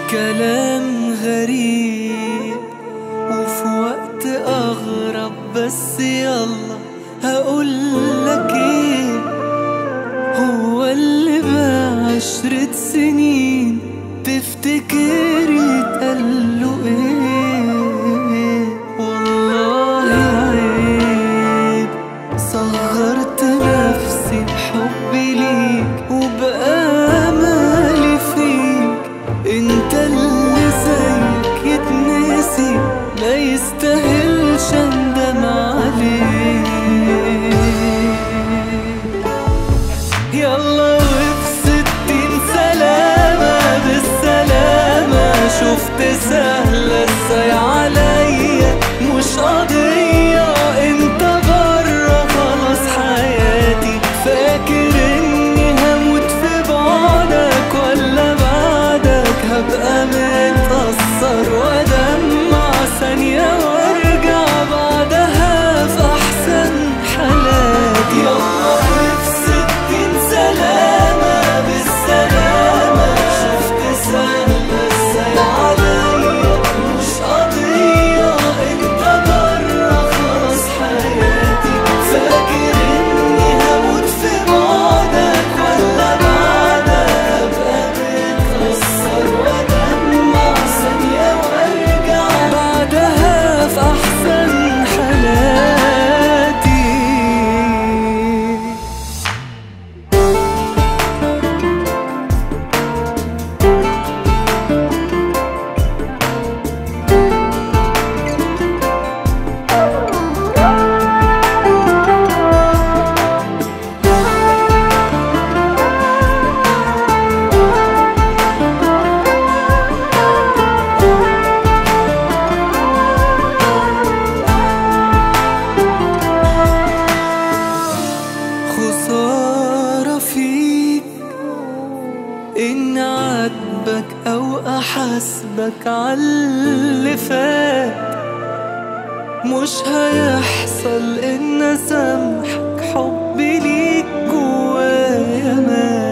كلام غريب وفي وقت أغرب بس يلا هقولك ايه هو اللي بعشرة سنين تفتكر يتقاله ايه والله عيب صغرت نفسي بحبي ليك وبأمالي فيك انت اللي زيك يتنسي ما يستاهلش اندم عليه يلا وفي ستين سلامة بالسلامة شفت سهلة ازاي عليا مش قضية انت برا خلاص حياتي فاكر اني هموت في بعدك ولا بعدك هبقى متأثر وادمع ثانية وارجع بعدها في احسن حالاتي يلا وفي ستين سلامة بالسلامة شفت سهلة ازاي عليا مش قضية انت برا خلاص حياتي فاكر اني هموت في بعدك ولا بعدك ابقى متأثر وادمع ثانية وارجع بعدها في احسن حالاتي خسارة فيك إن عاتبك أو أحاسبك عاللي فات مش هيحصل إن أسامحك حبي ليك جوايا مات